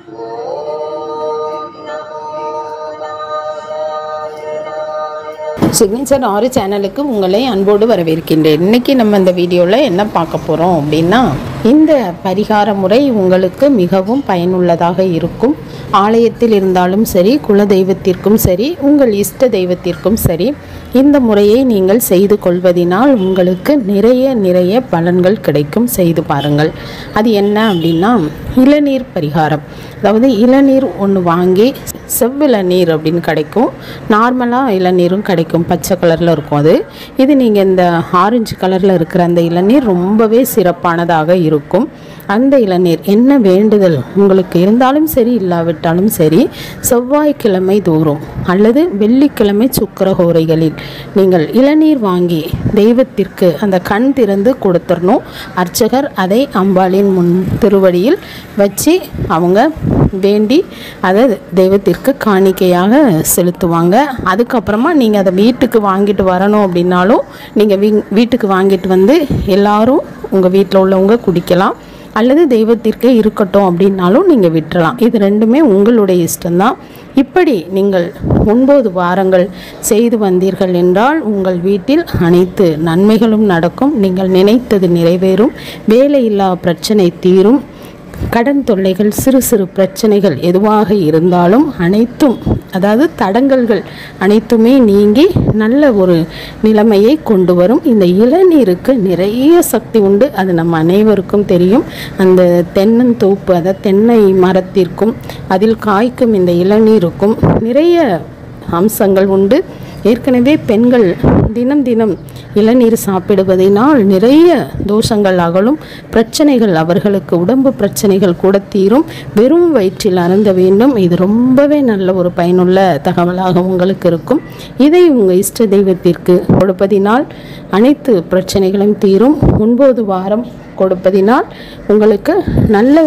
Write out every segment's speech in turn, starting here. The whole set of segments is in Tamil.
சிக்னேச்சர் ஆறு சேனலுக்கு உங்களை அன்போடு வரவேற்கின்றேன் இன்னைக்கு நம்ம இந்த வீடியோவில் என்ன பார்க்க போகிறோம் அப்படின்னா இந்த பரிகார முறை உங்களுக்கு மிகவும் பயனுள்ளதாக இருக்கும் ஆலயத்தில் இருந்தாலும் சரி குல தெய்வத்திற்கும் சரி உங்கள் இஷ்ட தெய்வத்திற்கும் சரி இந்த முறையை நீங்கள் செய்து கொள்வதினால் உங்களுக்கு நிறைய நிறைய பலன்கள் கிடைக்கும் செய்து பாருங்கள் அது என்ன அப்படின்னா இளநீர் பரிகாரம் அதாவது இளநீர் ஒன்று வாங்கி செவ்விளநீர் அப்படின்னு கிடைக்கும் நார்மலாக இளநீரும் கிடைக்கும் பச்சை கலரில் இருக்கும் அது இது நீங்கள் இந்த ஆரஞ்சு கலரில் இருக்கிற அந்த இளநீர் ரொம்பவே சிறப்பானதாக இருக்கும் அந்த இளநீர் என்ன வேண்டுதல் உங்களுக்கு இருந்தாலும் சரி இல்லாவிட்டாலும் சரி செவ்வாய்க்கிழமை தோறும் அல்லது வெள்ளிக்கிழமை சுக்கரஹோரைகளில் நீங்கள் இளநீர் வாங்கி தெய்வத்திற்கு அந்த கண் திறந்து கொடுத்துடணும் அர்ச்சகர் அதை அம்பாளின் முன் திருவடியில் வச்சு அவங்க வேண்டி அதை தெய்வத்திற்கு காணிக்கையாக செலுத்துவாங்க அதுக்கப்புறமா நீங்கள் அதை வீட்டுக்கு வாங்கிட்டு வரணும் அப்படின்னாலும் நீங்கள் வீ வீட்டுக்கு வாங்கிட்டு வந்து எல்லாரும் உங்கள் வீட்டில் உள்ளவங்க குடிக்கலாம் அல்லது தெய்வத்திற்கே இருக்கட்டும் அப்படின்னாலும் நீங்கள் விட்டுறலாம் இது ரெண்டுமே உங்களுடைய இஷ்டம்தான் இப்படி நீங்கள் ஒன்பது வாரங்கள் செய்து வந்தீர்கள் என்றால் உங்கள் வீட்டில் அனைத்து நன்மைகளும் நடக்கும் நீங்கள் நினைத்தது நிறைவேறும் வேலையில்லா பிரச்சனை தீரும் கடன் தொல்லைகள் சிறு சிறு பிரச்சனைகள் எதுவாக இருந்தாலும் அனைத்தும் அதாவது தடங்கல்கள் அனைத்துமே நீங்கி நல்ல ஒரு நிலைமையை கொண்டு வரும் இந்த இளநீருக்கு நிறைய சக்தி உண்டு அது நம்ம அனைவருக்கும் தெரியும் அந்த தென்னந்தோப்பு அதாவது தென்னை மரத்திற்கும் அதில் காய்க்கும் இந்த இளநீருக்கும் நிறைய அம்சங்கள் உண்டு ஏற்கனவே பெண்கள் தினம் தினம் இளநீர் சாப்பிடுவதனால் நிறைய தோஷங்கள் அகலும் பிரச்சனைகள் அவர்களுக்கு உடம்பு பிரச்சனைகள் கூட தீரும் வெறும் வயிற்றில் அருந்த வேண்டும் இது ரொம்பவே நல்ல ஒரு பயனுள்ள தகவலாக உங்களுக்கு இருக்கும் இதை உங்கள் இஷ்ட தெய்வத்திற்கு கொடுப்பதினால் அனைத்து பிரச்சனைகளும் தீரும் ஒன்பது வாரம் கொடுப்பதினால் உங்களுக்கு நல்ல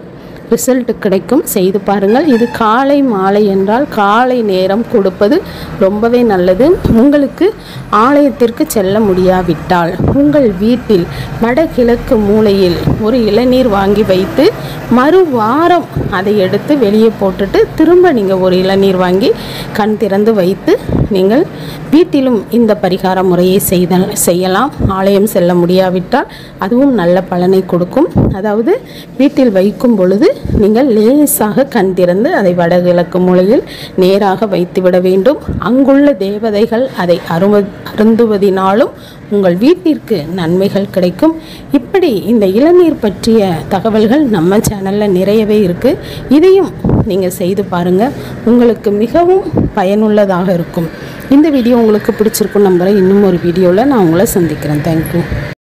ரிசல்ட் கிடைக்கும் செய்து பாருங்கள் இது காலை மாலை என்றால் காலை நேரம் கொடுப்பது ரொம்பவே நல்லது உங்களுக்கு ஆலயத்திற்கு செல்ல முடியாவிட்டால் உங்கள் வீட்டில் வடகிழக்கு மூலையில் ஒரு இளநீர் வாங்கி வைத்து மறு வாரம் அதை எடுத்து வெளியே போட்டுட்டு திரும்ப நீங்கள் ஒரு இளநீர் வாங்கி கண் திறந்து வைத்து நீங்கள் வீட்டிலும் இந்த பரிகார முறையை செய்த செய்யலாம் ஆலயம் செல்ல முடியாவிட்டால் அதுவும் நல்ல பலனை கொடுக்கும் அதாவது வீட்டில் வைக்கும் பொழுது நீங்கள் லேசாக கண் திறந்து அதை வடகிழக்கு மூலையில் நேராக வைத்துவிட வேண்டும் அங்குள்ள தேவதைகள் அதை அரும அருந்துவதினாலும் உங்கள் வீட்டிற்கு நன்மைகள் கிடைக்கும் இப்படி இந்த இளநீர் பற்றிய தகவல்கள் நம்ம சேனலில் நிறையவே இருக்குது இதையும் நீங்கள் செய்து பாருங்கள் உங்களுக்கு மிகவும் பயனுள்ளதாக இருக்கும் இந்த வீடியோ உங்களுக்கு பிடிச்சிருக்கும் நம்புகிறேன் இன்னும் ஒரு வீடியோவில் நான் உங்களை சந்திக்கிறேன் தேங்க்யூ